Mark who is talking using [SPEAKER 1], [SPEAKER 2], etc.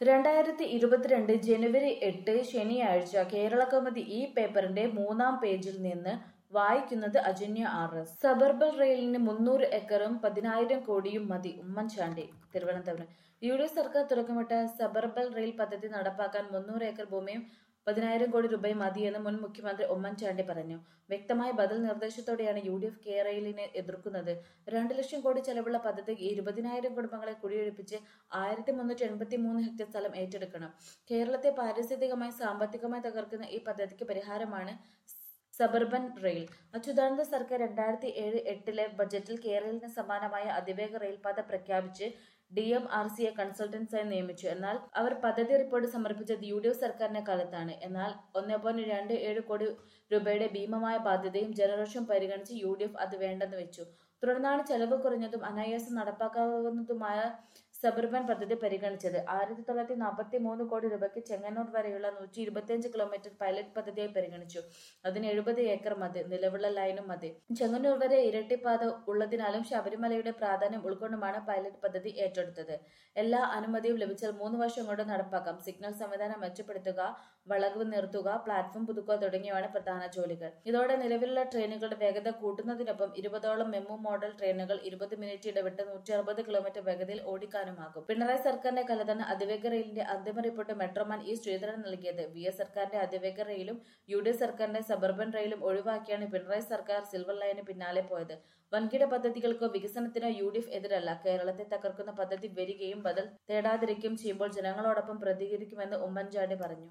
[SPEAKER 1] രണ്ടായിരത്തി ഇരുപത്തിരണ്ട് ജനുവരി എട്ട് ശനിയാഴ്ച കേരള കൗമുദി ഈ പേപ്പറിന്റെ മൂന്നാം പേജിൽ നിന്ന് വായിക്കുന്നത് അജന്യ ആർ എസ് സബർബൽ റെയിലിന് മുന്നൂറ് ഏക്കറും പതിനായിരം കോടിയും മതി Oommen Chandy Thiruvananthapuram U D F സർക്കാർ തുടക്കമിട്ട സബർബൽ റെയിൽ പദ്ധതി നടപ്പാക്കാൻ മുന്നൂറ് ഏക്കർ ഭൂമിയും പതിനായിരം കോടി രൂപയും മതിയെന്ന് മുൻ മുഖ്യമന്ത്രി ഉമ്മൻചാണ്ടി പറഞ്ഞു വ്യക്തമായ ബദൽ നിർദ്ദേശത്തോടെയാണ് യു ഡി എഫ് കെ റെയിലിനെ എതിർക്കുന്നത് രണ്ട് ലക്ഷം കോടി ചെലവുള്ള പദ്ധതിക്ക് ഇരുപതിനായിരം കുടുംബങ്ങളെ കുടിയൊഴിപ്പിച്ച് ആയിരത്തി മുന്നൂറ്റി എൺപത്തി മൂന്ന് ഹെക്ടർ സ്ഥലം ഏറ്റെടുക്കണം കേരളത്തെ പാരിസ്ഥിതികമായി സാമ്പത്തികമായി തകർക്കുന്ന ഈ പദ്ധതിക്ക് പരിഹാരമാണ് സബർബൻ റെയിൽ അച്യുതാനന്ദ സർക്കാർ രണ്ടായിരത്തി ഏഴ് എട്ടിലെ ബജറ്റിൽ കേരളത്തിന് സമാനമായ അതിവേഗ റെയിൽപാത പ്രഖ്യാപിച്ച് ഡി എം ആർ സിയെ കൺസൾട്ടൻസായി നിയമിച്ചു എന്നാൽ അവർ പദ്ധതി റിപ്പോർട്ട് സമർപ്പിച്ചത് യു ഡി എഫ് സർക്കാരിന്റെ കാലത്താണ് എന്നാൽ ഒന്നേ പോയിന്റ് രണ്ട് ഏഴ് കോടി രൂപയുടെ ഭീമമായ ബാധ്യതയും ജനരോഷം പരിഗണിച്ച് യു ഡി എഫ് അത് വേണ്ടെന്ന് വെച്ചു തുടർന്നാണ് ചെലവ് കുറഞ്ഞതും അനായാസം നടപ്പാക്കാവുന്നതുമായ സബർബൻ പദ്ധതി പരിഗണിച്ചത് ആയിരത്തി തൊള്ളായിരത്തി നാൽപ്പത്തി മൂന്ന് കോടി രൂപയ്ക്ക് ചെങ്ങന്നൂർ വരെയുള്ള നൂറ്റി ഇരുപത്തിയഞ്ച് കിലോമീറ്റർ പൈലറ്റ് പദ്ധതിയായി പരിഗണിച്ചു അതിന് എഴുപത് ഏക്കർ മതി നിലവിലുള്ള ലൈനും മതി ചെങ്ങന്നൂർ വരെ ഇരട്ടിപ്പാത ഉള്ളതിനാലും ശബരിമലയുടെ പ്രാധാന്യം ഉൾക്കൊണ്ടുമാണ് പൈലറ്റ് പദ്ധതി ഏറ്റെടുത്തത് എല്ലാ അനുമതിയും ലഭിച്ചാൽ മൂന്ന് വർഷം കൊണ്ട് നടപ്പാക്കാം സിഗ്നൽ സംവിധാനം മെച്ചപ്പെടുത്തുക വളവ് നിർത്തുക പ്ലാറ്റ്ഫോം പുതുക്കുക തുടങ്ങിയവയാണ് പ്രധാന ജോലികൾ ഇതോടെ നിലവിലുള്ള ട്രെയിനുകളുടെ വേഗത കൂട്ടുന്നതിനൊപ്പം ഇരുപതോളം മെമു മോഡൽ ട്രെയിനുകൾ ഇരുപത് മിനിറ്റ് ഇടവിട്ട് നൂറ്റി അറുപത് കിലോമീറ്റർ വേഗതയിൽ ഓടിക്കാനുമാകും പിണറായി സർക്കാരിന്റെ കാലത്താണ് അതിവേഗ റെയിലിന്റെ അന്തിമ റിപ്പോർട്ട് മെട്രോമാൻ ഇ ശ്രീധരൻ നൽകിയത് വി എസ് സർക്കാരിന്റെ അതിവേഗ റെയിലും യു ഡി എഫ് സർക്കാരിന്റെ സബർബൻ റെയിലും ഒഴിവാക്കിയാണ് പിണറായി സർക്കാർ സിൽവർ ലൈന് പിന്നാലെ പോയത് വൻകിട പദ്ധതികൾക്കോ വികസനത്തിനോ യു ഡി എഫ് എതിരല്ല കേരളത്തെ തകർക്കുന്ന പദ്ധതി വരികയും ബദൽ തേടാതിരിക്കുകയും ചെയ്യുമ്പോൾ ജനങ്ങളോടൊപ്പം പ്രതികരിക്കുമെന്ന് ഉമ്മൻചാണ്ടി പറഞ്ഞു